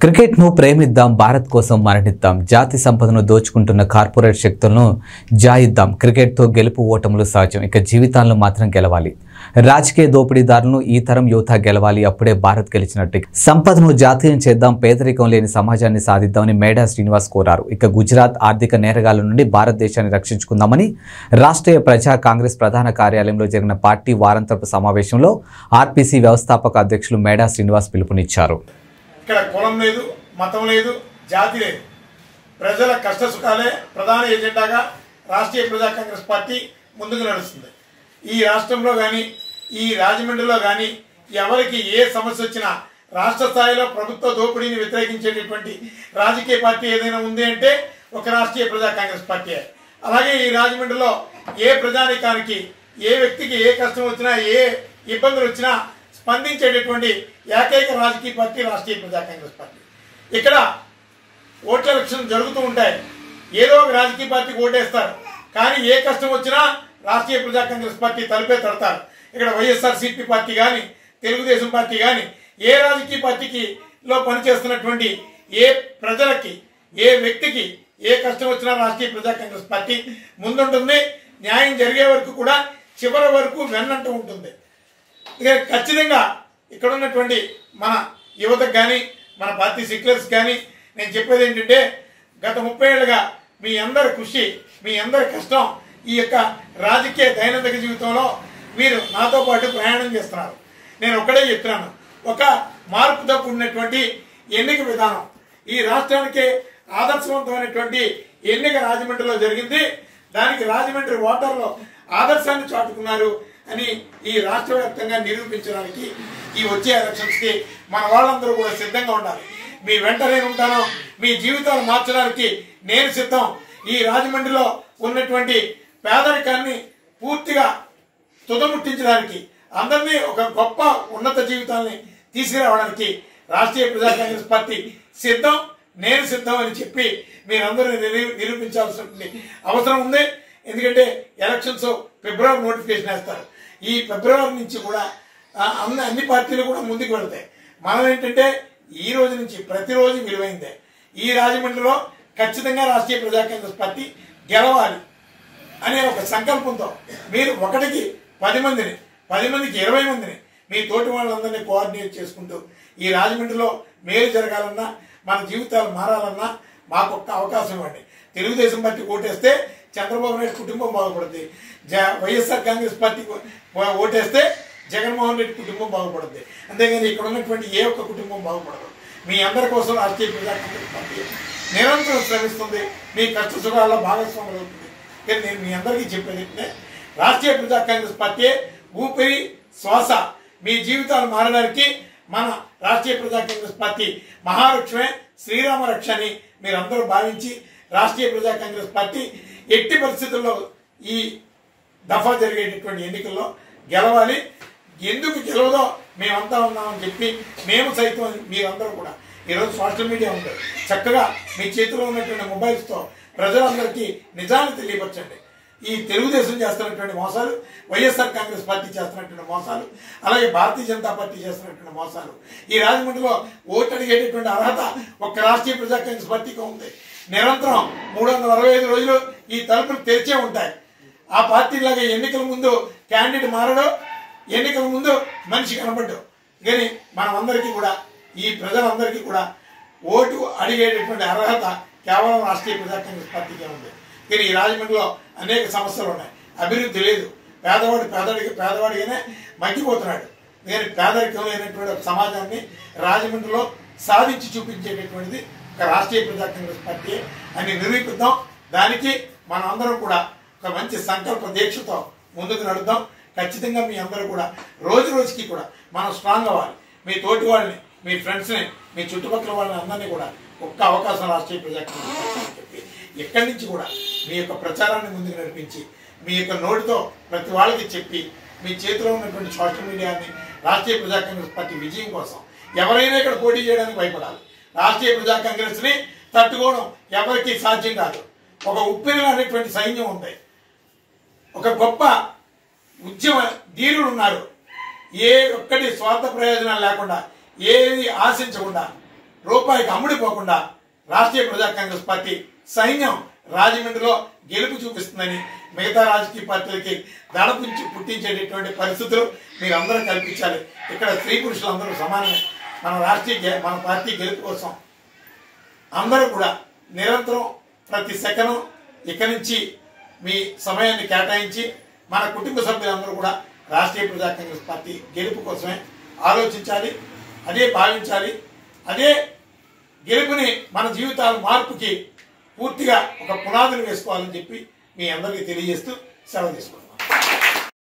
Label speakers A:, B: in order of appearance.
A: క్రికెట్ను ప్రేమిద్దాం భారత్ కోసం మరణిద్దాం జాతి సంపదను దోచుకుంటున్న కార్పొరేట్ శక్తులను జాయిద్దాం క్రికెట్తో గెలుపు ఓటములు సహజం ఇక జీవితాలను మాత్రం గెలవాలి రాజకీయ దోపిడీదారులను ఈ తరం యువత గెలవాలి అప్పుడే భారత్ గెలిచినట్టు సంపదను జాతీయం చేద్దాం పేదరికం లేని సమాజాన్ని సాధిద్దామని మేడా శ్రీనివాస్ కోరారు ఇక గుజరాత్ ఆర్థిక నేరగాల నుండి భారతదేశాన్ని రక్షించుకుందామని రాష్ట్రీయ ప్రజా కాంగ్రెస్ ప్రధాన కార్యాలయంలో జరిగిన పార్టీ వారాంతరపు సమావేశంలో ఆర్పీసీ వ్యవస్థాపక అధ్యక్షులు మేడా శ్రీనివాస్ పిలుపునిచ్చారు
B: ఇక్కడ కులం లేదు మతం లేదు జాతి లేదు ప్రజల కష్ట సుఖాలే ప్రధాన ఎజెండాగా రాష్ట్రీయ ప్రజా కాంగ్రెస్ పార్టీ ముందుకు నడుస్తుంది ఈ రాష్ట్రంలో కానీ ఈ రాజమండ్రిలో కానీ ఎవరికి ఏ సమస్య వచ్చినా రాష్ట్ర స్థాయిలో ప్రభుత్వ దోపిడీని వ్యతిరేకించేటటువంటి రాజకీయ పార్టీ ఏదైనా ఉంది అంటే ఒక రాష్ట్రీయ ప్రజా కాంగ్రెస్ పార్టీ అలాగే ఈ రాజమండ్రిలో ఏ ప్రజానికానికి ఏ వ్యక్తికి ఏ కష్టం వచ్చినా ఏ ఇబ్బందులు వచ్చినా స్పందించేటటువంటి ఏకైక రాజకీయ పార్టీ రాష్ట్రీయ ప్రజా కాంగ్రెస్ పార్టీ ఇక్కడ ఓట్ల ఎలక్షన్ జరుగుతూ ఉంటాయి ఏదో ఒక రాజకీయ పార్టీకి ఓటేస్తారు కానీ ఏ కష్టం వచ్చినా రాష్ట్రీయ ప్రజా కాంగ్రెస్ పార్టీ తలుపే తడతారు ఇక్కడ వైఎస్ఆర్ సిపి పార్టీ కానీ తెలుగుదేశం పార్టీ కానీ ఏ రాజకీయ పార్టీకి లో పనిచేస్తున్నటువంటి ఏ ప్రజలకి ఏ వ్యక్తికి ఏ కష్టం వచ్చినా రాష్ట్రీయ ప్రజా కాంగ్రెస్ పార్టీ ముందుంటుంది న్యాయం జరిగే వరకు కూడా చివరి వరకు వెన్నంటూ ఉంటుంది ఇక ఖచ్చితంగా ఇక్కడ ఉన్నటువంటి మన యువతకు కానీ మన పార్టీ సిక్లర్స్ కానీ నేను చెప్పేది ఏంటంటే గత ముప్పై ఏళ్ళుగా మీ అందరి కృషి మీ అందరి కష్టం ఈ యొక్క రాజకీయ దైనందిక జీవితంలో మీరు నాతో పాటు ప్రయాణం చేస్తున్నారు నేను ఒక్కడే చెప్తున్నాను ఒక మార్పుతో కూడినటువంటి ఎన్నిక విధానం ఈ రాష్ట్రానికి ఆదర్శవంతమైనటువంటి ఎన్నిక రాజమండ్రిలో జరిగింది దానికి రాజమండ్రి ఓటర్లు ఆదర్శాన్ని చాటుకున్నారు అని ఈ రాష్ట్ర వ్యాప్తంగా నిరూపించడానికి ఈ వచ్చే ఎలక్షన్స్ కి మన వాళ్ళందరూ కూడా సిద్ధంగా ఉండాలి మీ వెంట నేను ఉంటాను మీ జీవితాలు మార్చడానికి నేను సిద్ధం ఈ రాజమండ్రిలో ఉన్నటువంటి పేదరికాన్ని పూర్తిగా తుదముట్టించడానికి అందరినీ ఒక గొప్ప ఉన్నత జీవితాన్ని తీసుకురావడానికి రాష్ట్రీయ ప్రజా కాంగ్రెస్ పార్టీ సిద్ధం నేను సిద్ధం అని చెప్పి మీరందరూ నిరూ- నిరూపించాల్సిన అవసరం ఉంది ఎందుకంటే ఎలక్షన్స్ ఫిబ్రవరి నోటిఫికేషన్ వేస్తారు ఈ ఫిబ్రవరి నుంచి కూడా ఆ, అన్ని అన్ని పార్టీలు కూడా ముందుకు వెళ్తాయి మనం ఏంటంటే ఈ రోజు నుంచి ప్రతిరోజు విలువైందే ఈ రాజమండ్రిలో ఖచ్చితంగా రాష్ట్రీయ ప్రజా కాంగ్రెస్ పార్టీ గెలవాలి అనే ఒక సంకల్పంతో మీరు ఒకటికి పది మందిని పది మందికి ఇరవై మందిని మీ తోటి వాళ్ళందరినీ కోఆర్డినేట్ చేసుకుంటూ ఈ రాజమండ్రిలో మేలు జరగాలన్నా మన జీవితాలు మారాలన్నా మాకు ఒక్క అవకాశం ఇవ్వండి తెలుగుదేశం పార్టీ ఓటేస్తే చంద్రబాబు నాయుడు కుటుంబం బాగుపడుతుంది జ వైఎస్ఆర్ కాంగ్రెస్ పార్టీ ఓటేస్తే జగన్మోహన్ రెడ్డి కుటుంబం బాగుపడుతుంది అంతేగాని ఇక్కడ ఉన్నటువంటి ఏ ఒక్క కుటుంబం బాగుపడదు మీ అందరి కోసం రాష్ట్రీయ ప్రజా కాంగ్రెస్ పార్టీ నిరంతరం శ్రమిస్తుంది మీ కష్ట సుఖాల్లో భాగస్వాములు అవుతుంది కానీ నేను మీ అందరికీ చెప్పేది ఏంటంటే రాష్ట్రీయ ప్రజా కాంగ్రెస్ పార్టీ ఊపిరి శ్వాస మీ జీవితాలు మారడానికి మన రాష్ట్రీయ ప్రజా కాంగ్రెస్ పార్టీ మహాలక్ష్మే శ్రీరామ రక్ష అని మీరందరూ భావించి రాష్ట్రీయ ప్రజా కాంగ్రెస్ పార్టీ ఎట్టి పరిస్థితుల్లో ఈ దఫా జరిగేటటువంటి ఎన్నికల్లో గెలవాలి ఎందుకు గెలవదో మేమంతా ఉన్నామని చెప్పి మేము సైతం మీరందరూ కూడా ఈరోజు సోషల్ మీడియా ఉంది చక్కగా మీ చేతిలో ఉన్నటువంటి మొబైల్స్తో ప్రజలందరికీ నిజాన్ని తెలియపరచండి ఈ తెలుగుదేశం చేస్తున్నటువంటి మోసాలు వైఎస్ఆర్ కాంగ్రెస్ పార్టీ చేస్తున్నటువంటి మోసాలు అలాగే భారతీయ జనతా పార్టీ చేస్తున్నటువంటి మోసాలు ఈ రాజమండ్రిలో ఓటు అడిగేటటువంటి అర్హత ఒక్క రాష్ట్రీయ ప్రజా కాంగ్రెస్ పార్టీకి ఉంది నిరంతరం మూడు వందల అరవై ఐదు రోజులు ఈ తలుపులు తెరిచే ఉంటాయి ఆ పార్టీలాగా ఎన్నికల ముందు క్యాండిడేట్ మారడు ఎన్నికల ముందు మనిషి కనబడ్డు కానీ మనమందరికీ కూడా ఈ ప్రజలందరికీ కూడా ఓటు అడిగేటటువంటి అర్హత కేవలం రాష్ట్రీయ ప్రజా కాంగ్రెస్ పార్టీకే ఉంది కానీ ఈ రాజమండ్రిలో అనేక సమస్యలు ఉన్నాయి అభివృద్ధి లేదు పేదవాడు పేదవాడికి పేదవాడిగానే మగ్గిపోతున్నాడు నేను పేదరికం లేనటువంటి ఒక సమాజాన్ని రాజమండ్రిలో సాధించి చూపించేటటువంటిది ఒక రాష్ట్రీయ ప్రజా కాంగ్రెస్ పార్టీ అని నిరూపిద్దాం దానికి మనం అందరం కూడా ఒక మంచి సంకల్ప దీక్షతో ముందుకు నడుద్దాం ఖచ్చితంగా మీ అందరూ కూడా రోజు రోజుకి కూడా మనం స్ట్రాంగ్ అవ్వాలి మీ తోటి వాళ్ళని మీ ఫ్రెండ్స్ని మీ చుట్టుపక్కల వాళ్ళని అందరినీ కూడా ఒక్క అవకాశం రాష్ట్రీయ ప్రజా కాంగ్రెస్ పార్టీ అని చెప్పి ఎక్కడి నుంచి కూడా మీ యొక్క ప్రచారాన్ని ముందుకు నడిపించి మీ యొక్క నోటితో ప్రతి వాళ్ళకి చెప్పి మీ చేతిలో ఉన్నటువంటి సోషల్ మీడియాని రాష్ట్రీయ ప్రజా కాంగ్రెస్ పార్టీ విజయం కోసం ఎవరైనా ఇక్కడ పోటీ చేయడానికి భయపడాలి రాష్ట్రీయ ప్రజా కాంగ్రెస్ ని తట్టుకోవడం ఎవరికి సాధ్యం కాదు ఒక ఉప్పిరి అనేటువంటి సైన్యం ఉంది ఒక గొప్ప ఉద్యమ ధీరులు ఉన్నారు ఏ ఒక్కటి స్వార్థ ప్రయోజనాలు లేకుండా ఏది ఆశించకుండా రూపాయికి అమ్ముడిపోకుండా రాష్ట్రీయ ప్రజా కాంగ్రెస్ పార్టీ సైన్యం రాజమండ్రిలో గెలుపు చూపిస్తుందని మిగతా రాజకీయ పార్టీలకి దడపుంచి పుట్టించేటటువంటి పరిస్థితులు మీరు అందరూ కల్పించాలి ఇక్కడ స్త్రీ పురుషులందరూ సమానమే మన రాష్ట్రీయ గె- మన పార్టీ గెలుపు కోసం అందరూ కూడా నిరంతరం ప్రతి సెకను ఇక్కడి నుంచి మీ సమయాన్ని కేటాయించి మన కుటుంబ సభ్యులందరూ కూడా రాష్ట్రీయ ప్రజా కాంగ్రెస్ పార్టీ గెలుపు కోసమే ఆలోచించాలి అదే భావించాలి అదే గెలుపుని మన జీవితాల మార్పుకి పూర్తిగా ఒక పునాదులు వేసుకోవాలని చెప్పి మీ అందరికీ తెలియజేస్తూ సెలవు తీసుకుంటాం